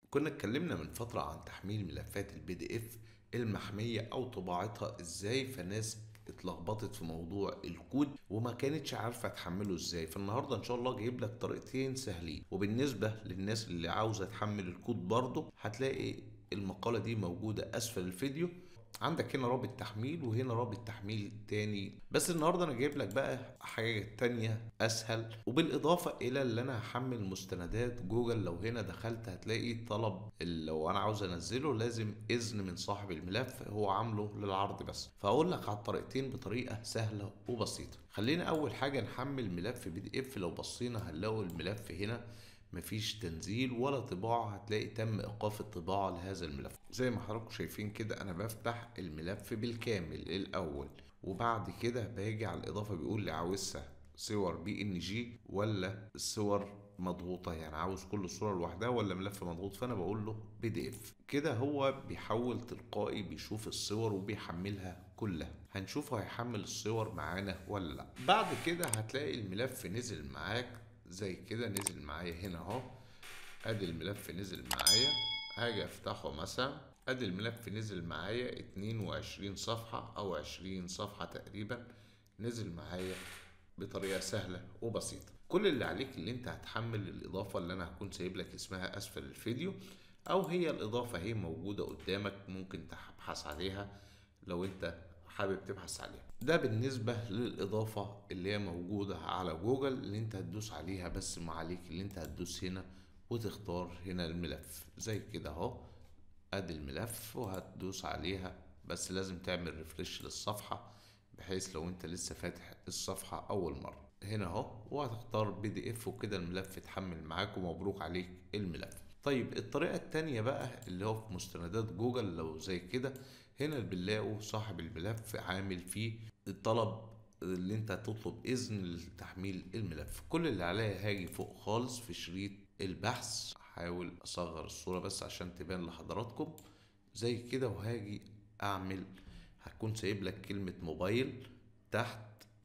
كنا اتكلمنا من فترة عن تحميل ملفات البي دي اف المحمية او طباعتها ازاي فناس اتلخبطت في موضوع الكود وما كانتش عارفة تحمله ازاي فالنهاردة ان شاء الله جايب لك طريقتين سهلين وبالنسبة للناس اللي عاوزة تحمل الكود برضه هتلاقي المقالة دي موجودة اسفل الفيديو عندك هنا رابط تحميل وهنا رابط تحميل تاني بس النهارده انا جايب لك بقى حاجه تانية اسهل وبالاضافه الى اللي انا هحمل مستندات جوجل لو هنا دخلت هتلاقي طلب لو انا عاوز انزله لازم اذن من صاحب الملف هو عامله للعرض بس فاقول لك على الطريقتين بطريقه سهله وبسيطه خلينا اول حاجه نحمل ملف بي دي اف لو بصينا هنلاقوا الملف هنا مفيش تنزيل ولا طباعة هتلاقي تم إيقاف الطباعة لهذا الملف زي ما حضراتكم شايفين كده أنا بفتح الملف بالكامل الأول وبعد كده باجي على الإضافة بيقول لي عاوزها صور بي إن جي ولا الصور مضغوطة يعني عاوز كل الصورة لوحدها ولا ملف مضغوط فأنا بقول له بي دي إف كده هو بيحول تلقائي بيشوف الصور وبيحملها كلها هنشوف هيحمل الصور معانا ولا لا بعد كده هتلاقي الملف نزل معاك زي كده نزل معايا هنا اهو ادي الملف نزل معايا هاجي افتحه مثلا ادي الملف نزل معايا 22 صفحة او 20 صفحة تقريبا نزل معايا بطريقة سهلة وبسيطة كل اللي عليك اللي انت هتحمل الاضافة اللي انا هكون سايب لك اسمها اسفل الفيديو او هي الاضافة هي موجودة قدامك ممكن تبحث عليها لو انت حابب تبحث عليها ده بالنسبة للإضافة اللي هي موجودة على جوجل اللي انت هتدوس عليها بس ما عليك اللي انت هتدوس هنا وتختار هنا الملف زي كده اهو ادي الملف وهتدوس عليها بس لازم تعمل ريفرش للصفحة بحيث لو انت لسه فاتح الصفحة اول مرة هنا اهو وهتختار بي دي اف وكده الملف اتحمل معاك ومبروك عليك الملف طيب الطريقة التانية بقى اللي هو في مستندات جوجل لو زي كده هنا بنلاقوا صاحب الملف عامل فيه الطلب اللي انت هتطلب اذن لتحميل الملف كل اللي عليا هاجي فوق خالص في شريط البحث هحاول اصغر الصورة بس عشان تبان لحضراتكم زي كده وهاجي اعمل هكون سايب لك كلمة موبايل تحت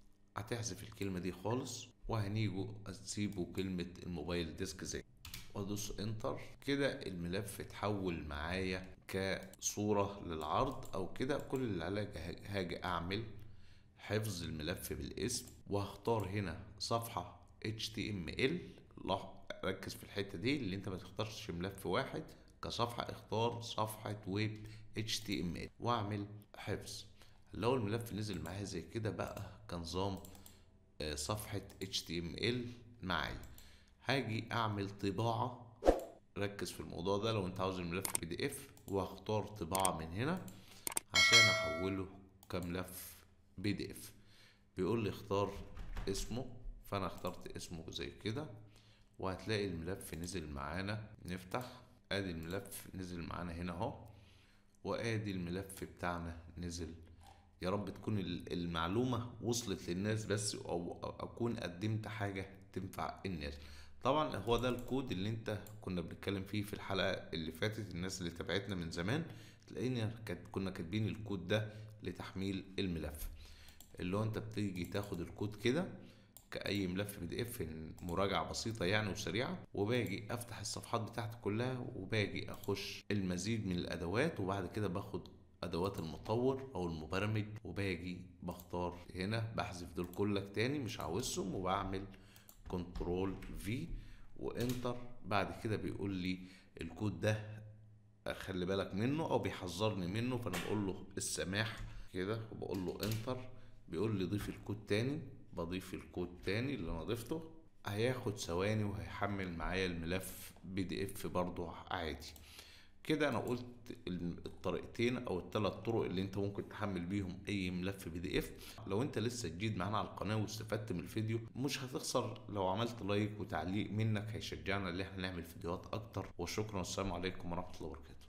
هتحذف الكلمة دي خالص وهنيجوا اسيبوا كلمة الموبايل ديسك زي وادوس انتر كده الملف اتحول معايا كصورة للعرض او كده كل اللي عليا هاجي اعمل حفظ الملف بالاسم وهختار هنا صفحة HTML ركز في الحتة دي اللي انت ما تختارش ملف واحد كصفحة اختار صفحة ويب HTML واعمل حفظ لو الملف نزل معايا زي كده بقى كنظام صفحة HTML معايا هاجي اعمل طباعة ركز في الموضوع ده لو انت عاوز الملف بي دي اف وهختار طباعة من هنا عشان احوله كملف بي دي اف بيقول لي اختار اسمه فانا اخترت اسمه زي كده وهتلاقي الملف نزل معانا نفتح ادي الملف نزل معانا هنا اهو وادي الملف بتاعنا نزل يا رب تكون المعلومة وصلت للناس بس او اكون قدمت حاجة تنفع الناس طبعا هو ده الكود اللي انت كنا بنتكلم فيه في الحلقة اللي فاتت الناس اللي تابعتنا من زمان تلاقينا كنا كاتبين الكود ده لتحميل الملف اللي هو انت بتيجي تاخد الكود كده كأي ملف بي دي اف مراجعة بسيطة يعني وسريعة وباجي افتح الصفحات بتاعتي كلها وباجي اخش المزيد من الادوات وبعد كده باخد ادوات المطور او المبرمج وباجي بختار هنا بحذف دول كلك تاني مش عاوزهم وبعمل كنترول في وانتر بعد كده بيقول لي الكود ده خلي بالك منه او بيحذرني منه فانا بقول له السماح كده وبقول له انتر بيقول لي ضيف الكود تاني بضيف الكود تاني اللي انا ضفته هياخد ثواني وهيحمل معايا الملف بي دي اف برضو عادي كده انا قلت الطريقتين او الثلاث طرق اللي انت ممكن تحمل بيهم اي ملف بي دي اف لو انت لسه جديد معانا على القناه واستفدت من الفيديو مش هتخسر لو عملت لايك وتعليق منك هيشجعنا ان احنا نعمل فيديوهات اكتر وشكرا والسلام عليكم ورحمه الله وبركاته